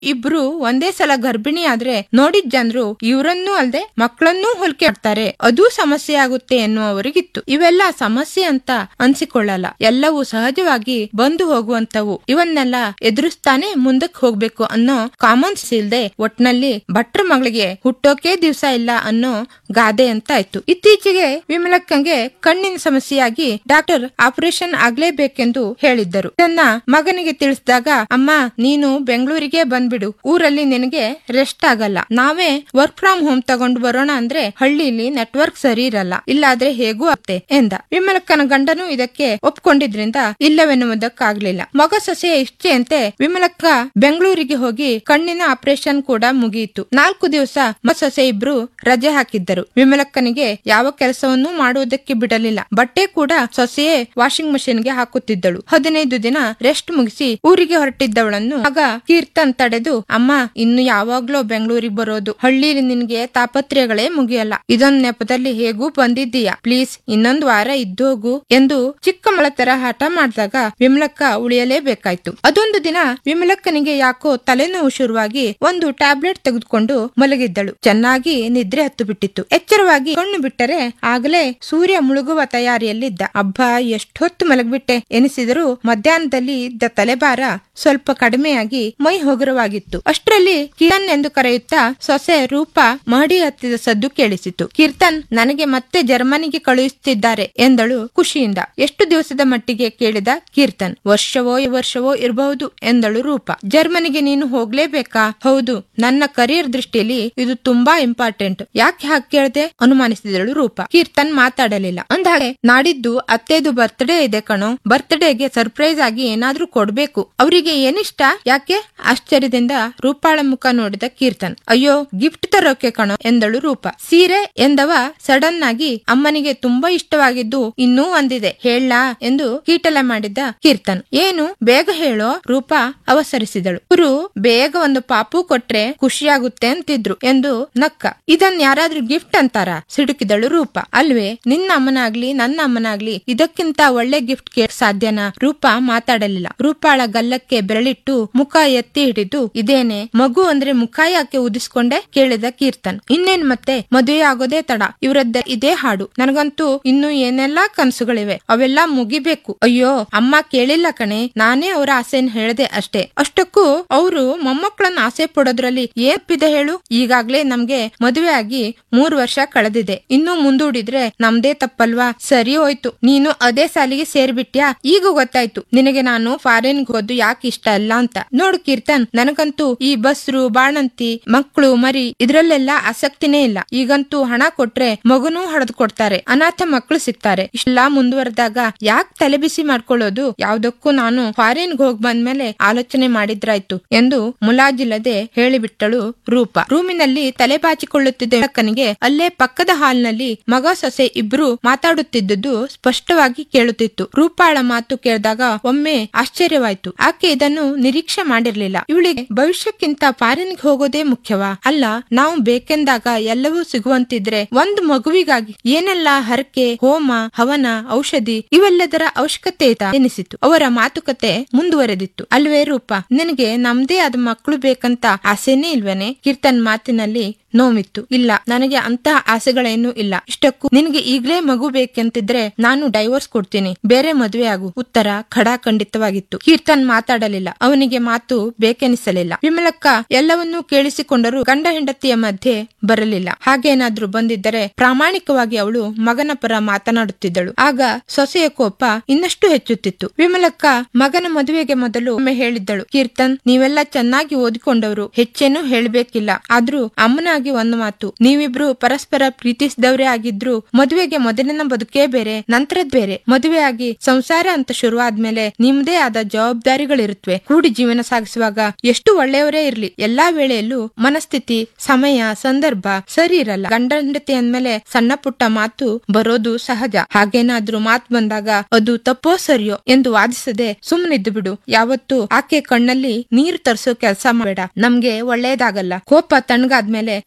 ಇಬ್ರು ಒಂದೇ ಸಲ ಗರ್ಭಿಣಿ ಆದ್ರೆ ನೋಡಿದ್ ಜನರು ಇವರನ್ನೂ ಅಲ್ದೆ ಮಕ್ಕಳನ್ನೂ ಹೋಲಿಕೆ ಮಾಡ್ತಾರೆ ಅದು ಸಮಸ್ಯೆ ಆಗುತ್ತೆ ಎನ್ನುವವರಿಗಿತ್ತು ಇವೆಲ್ಲ ಸಮಸ್ಯೆ ಅಂತ ಅನ್ಸಿಕೊಳ್ಳಲ್ಲ ಎಲ್ಲವೂ ಸಹಜವಾಗಿ ಬಂದು ಹೋಗುವಂತವು ಇವನ್ನೆಲ್ಲ ಎದುರಿಸ್ತಾನೆ ಮುಂದಕ್ಕೆ ಹೋಗ್ಬೇಕು ಅನ್ನೋ ಕಾಮನ್ಸ್ ಇಲ್ದೆ ಒಟ್ನಲ್ಲಿ ಭಟ್ರ ಮಗಳಿಗೆ ಹುಟ್ಟೋಕೆ ದಿವಸ ಇಲ್ಲ ಅನ್ನೋ ಗಾದೆ ಅಂತ ಆಯ್ತು ಇತ್ತೀಚೆಗೆ ವಿಮಲಕ್ಕಂಗೆ ಕಣ್ಣಿನ ಸಮಸ್ಯೆಯಾಗಿ ಡಾಕ್ಟರ್ ಆಪರೇಷನ್ ಆಗ್ಲೇಬೇಕೆಂದು ಹೇಳಿದ್ದರು ತನ್ನ ಮಗನಿಗೆ ತಿಳಿಸಿದಾಗ ಅಮ್ಮ ನೀನು ಬೆಂಗಳೂರಿಗೆ ಬಂದ್ಬಿಡು ಊರಲ್ಲಿ ನಿನಗೆ ರೆಸ್ಟ್ ಆಗಲ್ಲ ನಾವೇ ವರ್ಕ್ ಫ್ರಮ್ ಹೋಮ್ ತಗೊಂಡು ಬರೋಣ ಅಂದ್ರೆ ಹಳ್ಳಿಲಿ ನೆಟ್ವರ್ಕ್ ಸರಿ ಇರಲ್ಲ ಇಲ್ಲಾದ್ರೆ ಹೇಗೂ ಆಗ್ತೆ ಎಂದ ವಿಮಲಕ್ಕನ ಗಂಡನು ಇದಕ್ಕೆ ಒಪ್ಕೊಂಡಿದ್ರಿಂದ ಇಲ್ಲವೆನ್ನುವುದಕ್ಕಾಗ್ಲಿಲ್ಲ ಮಗ ಸೊಸೆಯ ಇಚ್ಛೆಯಂತೆ ವಿಮಲಕ್ಕ ಬೆಂಗಳೂರಿಗೆ ಹೋಗಿ ಕಣ್ಣಿನ ಆಪರೇಷನ್ ಕೂಡ ಮುಗಿಯಿತು ನಾಲ್ಕು ದಿವಸ ಮ ಸೊಸೆ ಇಬ್ರು ರಜೆ ಹಾಕಿದ್ದರು ವಿಮಲಕ್ಕನಿಗೆ ಯಾವ ಕೆಲಸವನ್ನೂ ಮಾಡುವುದಕ್ಕೆ ಬಿಡಲಿಲ್ಲ ಬಟ್ಟೆ ಕೂಡ ಸೊಸೆಯೇ ವಾಷಿಂಗ್ ಮಷಿನ್ಗೆ ಹಾಕುತ್ತಿದ್ದಳು ಹದಿನೈದು ದಿನ ರೆಸ್ಟ್ ಮುಗಿಸಿ ಊರಿಗೆ ಹೊರಟಿದ್ದವಳನ್ನು ಆಗ ಕೀರ್ತನ್ ತಡೆದು ಅಮ್ಮ ಇನ್ನು ಯಾವಾಗ್ಲೋ ಬೆಂಗಳೂರಿಗೆ ಬರೋದು ಹಳ್ಳಿಲಿ ನಿನ್ಗೆ ತಾಪತ್ರೆಗಳೇ ಮುಗಿಯಲ್ಲ ಇದೊಂದ್ ನೆಪದಲ್ಲಿ ಹೇಗೂ ಬಂದಿದ್ದೀಯಾ ಪ್ಲೀಸ್ ಇನ್ನೊಂದ್ ವಾರ ಇದ್ದೋಗು ಎಂದು ಚಿಕ್ಕ ಮಳ ತರ ಹಠ ಮಾಡಿದಾಗ ವಿಮಲಕ್ಕ ಉಳಿಯಲೇಬೇಕಾಯ್ತು ಅದೊಂದು ದಿನ ವಿಮಲಕ್ಕನಿಗೆ ಯಾಕೋ ತಲೆನೋವು ಶುರುವಾಗಿ ಒಂದು ಟ್ಯಾಬ್ಲೆಟ್ ತೆಗೆದುಕೊಂಡು ಮಲಗಿದ್ದಳು ಚೆನ್ನಾಗಿ ನಿದ್ರೆ ಹತ್ತು ಬಿಟ್ಟಿತ್ತು ಎಚ್ಚರವಾಗಿ ಕಣ್ಣು ಬಿಟ್ಟರೆ ಆಗಲೇ ಸೂರ್ಯ ಮುಳುಗುವ ತಯಾರಿಯಲ್ಲಿದ್ದ ಅಬ್ಬಾ ಎಷ್ಟೊತ್ತು ಮಲಗ್ಬಿಟ್ಟೆ ಎನಿಸಿದರೂ ಮಧ್ಯಾಹ್ನದಲ್ಲಿ ಇದ್ದ ತಲೆಭಾರ ಸ್ವಲ್ಪ ಕಡಿಮೆಯಾಗಿ ಮೈ ಹೊಗರವಾಗಿತ್ತು ಅಷ್ಟರಲ್ಲಿ ಕಿರಣ್ ಎಂದು ಕರೆಯುತ್ತಾ ಸೊಸೆ ರೂಪ ಮಹಡಿ ಹತ್ತಿದ ಸದ್ದು ಕೇಳಿಸಿತು ಕೀರ್ತನ್ ನನಗೆ ಮತ್ತೆ ಜರ್ಮನಿಗೆ ಕಳುಹಿಸುತ್ತಿದ್ದಾರೆ ಎಂದಳು ಖುಷಿಯಿಂದ ಎಷ್ಟು ದಿವಸದ ಮಟ್ಟಿಗೆ ಕೇಳಿದ ಕೀರ್ತನ್ ವರ್ಷವೋ ವರ್ಷವೋ ಇರಬಹುದು ಎಂದಳು ರೂಪ ಜರ್ಮನಿಗೆ ನೀನು ಹೋಗ್ಲೇಬೇಕಾ ಹೌದು ನನ್ನ ಕರಿಯರ್ ದೃಷ್ಟಿಯಲ್ಲಿ ಇದು ತುಂಬಾ ಇಂಪಾರ್ಟೆಂಟ್ ಯಾಕೆ ಹಾಗೆ ಕೇಳ್ದೆ ಅನುಮಾನಿಸಿದಳು ರೂಪ ಕೀರ್ತನ್ ಮಾತಾಡಲಿಲ್ಲ ಅಂದಾಗೆ ನಾಡಿದ್ದು ಅತ್ತೆದು ಬರ್ತ್ಡೇ ಇದೆ ಕಣೋ ಬರ್ತ್ಡೇಗೆ ಸರ್ಪ್ರೈಸ್ ಆಗಿ ಏನಾದ್ರೂ ಕೊಡ್ಬೇಕು ಅವರಿಗೆ ಏನಿಷ್ಟ ಯಾಕೆ ಆಶ್ಚರ್ಯದಿಂದ ರೂಪಾಳ ಮುಖ ನೋಡಿದ ಕೀರ್ತನ್ ಅಯ್ಯೋ ಗಿಫ್ಟ್ ತರೋಕೆ ಕಣೋ ಎಂದಳು ರೂಪ ಸೀರೆ ಎಂದವ ಸಡನ್ ಆಗಿ ಅಮ್ಮನಿಗೆ ತುಂಬಾ ಇಷ್ಟವಾಗಿದ್ದು ಇನ್ನೂ ಒಂದಿದೆ ಹೇಳಲಾ ಎಂದು ಕೀಟಲೆ ಮಾಡಿದ್ದ ಕೀರ್ತನ್ ಏನು ಬೇಗ ಹೇಳೋ ರೂಪ ಅವಸರಿಸಿದಳು ಇವರು ಬೇಗ ಒಂದು ಪಾಪು ಕೊಟ್ರೆ ಖುಷಿಯಾಗುತ್ತೆ ಅಂತಿದ್ರು ಎಂದು ನಕ್ಕ ಇದನ್ ಯಾರಾದ್ರೂ ಗಿಫ್ಟ್ ಅಂತಾರ ಸಿಡುಕಿದಳು ರೂಪ ಅಲ್ವೇ ನಿನ್ನ ಅಮ್ಮನಾಗ್ಲಿ ನನ್ನ ಅಮ್ಮನಾಗ್ಲಿ ಇದಕ್ಕಿಂತ ಒಳ್ಳೆ ಗಿಫ್ಟ್ ಕೇಳ್ ಸಾಧ್ಯನಾ ರೂಪ ಮಾತಾಡಲಿಲ್ಲ ರೂಪಾಳ ಗಲ್ಲಕ್ಕೆ ಬೆರಳಿಟ್ಟು ಮುಖ ಎತ್ತಿ ಹಿಡಿದು ಇದೇನೆ ಮಗು ಅಂದ್ರೆ ಮುಖ ಯಾಕೆ ಉದಿಸ್ಕೊಂಡೆ ಕೇಳಿದ ಕೀರ್ತನ್ ಇನ್ನೇನ್ ಮತ್ತೆ ಮದುವೆ ಆಗೋದೇ ತಡ ಇವರದ್ದ ಇದೇ ಹಾಡು ನನಗಂತೂ ಇನ್ನು ಏನೆಲ್ಲಾ ಕನಸುಗಳಿವೆ ಅವೆಲ್ಲ ಮುಗಿಬೇಕು ಅಯ್ಯೋ ಅಮ್ಮ ಕೇಳಿಲ್ಲ ಕಣೆ ನಾನೇ ಅವರ ಆಸೆನ್ ಹೇಳ್ದೆ ಅಷ್ಟೇ ಅಷ್ಟಕ್ಕೂ ಅವರು ಮೊಮ್ಮಕ್ಕಳನ್ನ ಆಸೆ ಪಡೋದ್ರಲ್ಲಿ ಏನ್ಪಿದೆ ಹೇಳು ಈಗಾಗ್ಲೇ ನಮ್ಗೆ ಮದುವೆ ಆಗಿ ಮೂರ್ ವರ್ಷ ಕಳೆದಿದೆ ಇನ್ನು ಮುಂದೂಡಿದ್ರೆ ನಮ್ದೇ ತಪ್ಪಲ್ವಾ ಸರಿ ಹೋಯ್ತು ನೀನು ಅದೇ ಸಾಲಿಗೆ ಸೇರ್ಬಿಟ್ಯಾ ಈಗ ಗೊತ್ತಾಯ್ತು ನಿನಗೆ ನಾನು ಫಾರಿನ್ ಹೋದ್ದು ಯಾಕೆ ಇಷ್ಟ ಅಲ್ಲ ಅಂತ ನೋಡು ಕೀರ್ತನ್ ನನಗಂತೂ ಈ ಬಸ್ರು ಬಾಣಂತಿ ಮಕ್ಕಳು ಮರಿ ಇದ್ರಲ್ಲೆಲ್ಲ ಆಸಕ್ತಿನೇ ಇಲ್ಲ ಈಗಂತೂ ಹಣ ಕೊಟ್ರೆ ಮಗನೂ ಹಡದ್ ಕೊಡ್ತಾರೆ ಅನಾಥ ಮಕ್ಕಳು ಸಿಗ್ತಾರೆ ಇಷ್ಟೆಲ್ಲಾ ಮುಂದುವರೆದಾಗ ಯಾಕೆ ತಲೆ ಬಿಸಿ ಮಾಡ್ಕೊಳ್ಳೋದು ಯಾವ್ದಕ್ಕೂ ನಾನು ಫಾರಿನ್ ಹೋಗ್ ಬಂದ್ಮೇಲೆ ಆಲೋಚನೆ ಮಾಡಿದ್ರಾಯ್ತು ಎಂದು ಮುಲಾಜಿಲ್ಲದೆ ಹೇಳಿಬಿಟ್ಟಳು ರೂಪ ರೂಮಿನಲ್ಲಿ ತಲೆ ಬಾಚಿಕೊಳ್ಳುತ್ತಿದ್ದ ಅಕ್ಕನಿಗೆ ಅಲ್ಲೇ ಪಕ್ಕದ ಹಾಲ್ನಲ್ಲಿ ಮಗ ಸೊಸೆ ಇಬ್ರು ಮಾತಾಡುತ್ತಿದ್ದುದು ಸ್ಪಷ್ಟವಾಗಿ ಕೇಳುತ್ತಿತ್ತು ರೂಪಾಳ ಮಾತು ಕೇಳಿದಾಗ ಒಮ್ಮೆ ಆಶ್ಚರ್ಯವಾಯ್ತು ಆಕೆ ಇದನ್ನು ನಿರೀಕ್ಷೆ ಮಾಡಿರ್ಲಿಲ್ಲ ಇವಳಿಗೆ ಭವಿಷ್ಯಕ್ಕಿಂತ ಫಾರಿನ್ಗೆ ಹೋಗೋದೇ ಮುಖ್ಯವಾ ಅಲ್ಲ ನಾವು ಬೇಕೆಂದಾಗ ಎಲ್ಲವೂ ಸಿಗುವಂತಿದ್ರೆ ಒಂದು ಮಗುವಿಗಾಗಿ ಏನೆಲ್ಲ ಹರಕೆ ಹೋಮ ಹವನ ಔಷಧಿ ಇವೆಲ್ಲದರ ಅವಶ್ಯಕತೆ ಇತ್ತಾ ಎನಿಸಿತು ಅವರ ಮಾತುಕತೆ ಮುಂದುವರೆದಿತ್ತು ಅಲ್ವೇ ರೂಪ ನಿನಗೆ ನಮ್ದೇ ಆದ ಮಕ್ಕಳು ಬೇಕಂತ ಆಸೆನೇ ಇಲ್ವೇನೆ ಕೀರ್ತನ್ ಮಾತಿನಲ್ಲಿ ನೋವಿತ್ತು ಇಲ್ಲ ನನಗೆ ಅಂತಹ ಆಸೆಗಳೇನು ಇಲ್ಲ ಇಷ್ಟಕ್ಕೂ ನಿನಗೆ ಈಗ್ಲೇ ಮಗು ಬೇಕೆಂತಿದ್ರೆ ನಾನು ಡೈವೋರ್ಸ್ ಕೊಡ್ತೀನಿ ಬೇರೆ ಮದುವೆ ಆಗು ಉತ್ತರ ಖಡಾಖಂಡಿತವಾಗಿತ್ತು ಕೀರ್ತನ್ ಮಾತಾಡಲಿಲ್ಲ ಅವನಿಗೆ ಮಾತು ಬೇಕೆನಿಸಲಿಲ್ಲ ವಿಮಲಕ್ಕ ಎಲ್ಲವನ್ನೂ ಕೇಳಿಸಿಕೊಂಡರೂ ಗಂಡ ಹೆಂಡತಿಯ ಮಧ್ಯೆ ಬರಲಿಲ್ಲ ಹಾಗೇನಾದ್ರೂ ಬಂದಿದ್ದರೆ ಪ್ರಾಮಾಣಿಕವಾಗಿ ಅವಳು ಮಗನ ಪರ ಮಾತನಾಡುತ್ತಿದ್ದಳು ಆಗ ಸೊಸೆಯ ಕೋಪ ಇನ್ನಷ್ಟು ಹೆಚ್ಚುತ್ತಿತ್ತು ವಿಮಲಕ್ಕ ಮಗನ ಮದುವೆಗೆ ಮೊದಲು ಒಮ್ಮೆ ಹೇಳಿದ್ದಳು ಕೀರ್ತನ್ ನೀವೆಲ್ಲ ಚೆನ್ನಾಗಿ ಓದಿಕೊಂಡವರು ಹೆಚ್ಚೇನು ಹೇಳ್ಬೇಕಿಲ್ಲ ಆದ್ರೂ ಅಮ್ಮನಾಗಿ ಒಂದು ಮಾತು ನೀವಿಬ್ರು ಪರಸ್ಪರ ಪ್ರೀತಿಸಿದವರೇ ಆಗಿದ್ರು ಮದುವೆಗೆ ಮೊದಲಿನ ಬದುಕೇ ಬೇರೆ ನಂತರದ್ ಬೇರೆ ಮದುವೆ ಆಗಿ ಸಂಸಾರ ಅಂತ ಶುರುವಾದ್ಮೇಲೆ ನಿಮ್ದೇ ಆದ ಜವಾಬ್ದಾರಿಗಳಿರುತ್ತವೆ ಕೂಡಿ ಜೀವನ ಸಾಗಿಸುವಾಗ ಎಷ್ಟು ಒಳ್ಳೆಯವರೇ ಇರ್ಲಿ ಎಲ್ಲಾ ವೇಳೆಯಲ್ಲೂ ಮನಸ್ಥಿತಿ ಸಮಯ ಸಂದರ್ಭ ಸರಿ ಇರಲ್ಲ ಗಂಡ ಹೆಂಡತಿ ಅಂದ್ಮೇಲೆ ಸಣ್ಣ ಪುಟ್ಟ ಮಾತು ಬರೋದು ಸಹಜ ಹಾಗೇನಾದ್ರೂ ಮಾತು ಬಂದಾಗ ಅದು ತಪ್ಪೋ ಸರಿಯೋ ಎಂದು ವಾದಿಸದೆ ಸುಮ್ಮನಿದ್ದು ಬಿಡು ಯಾವತ್ತು ಆಕೆ ಕಣ್ಣಲ್ಲಿ ನೀರು ತರಿಸೋ ಕೆಲಸ ಮಾಡಬೇಡ ನಮ್ಗೆ ಒಳ್ಳೇದಾಗಲ್ಲ ಕೋಪ ತಣ್ಣಗಾದ್ಮೇಲೆ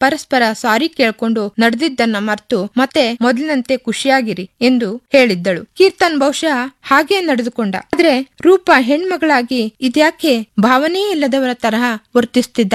ಪರಸ್ಪರ ಸಾರಿ ಕೇಳ್ಕೊಂಡು ನಡೆದಿದ್ದನ್ನ ಮರ್ತು ಮತ್ತೆ ಮೊದಲಿನಂತೆ ಖುಷಿಯಾಗಿರಿ ಎಂದು ಹೇಳಿದ್ದಳು ಕೀರ್ತನ್ ಬಹುಶಃ ಹಾಗೆ ನಡೆದುಕೊಂಡ ಆದ್ರೆ ರೂಪ ಹೆಣ್ಮಗಳಾಗಿ ಇದ್ಯಾಕೆ ಭಾವನೆ ಇಲ್ಲದವರ ತರಹ ವರ್ತಿಸ್ತಿದ್ದ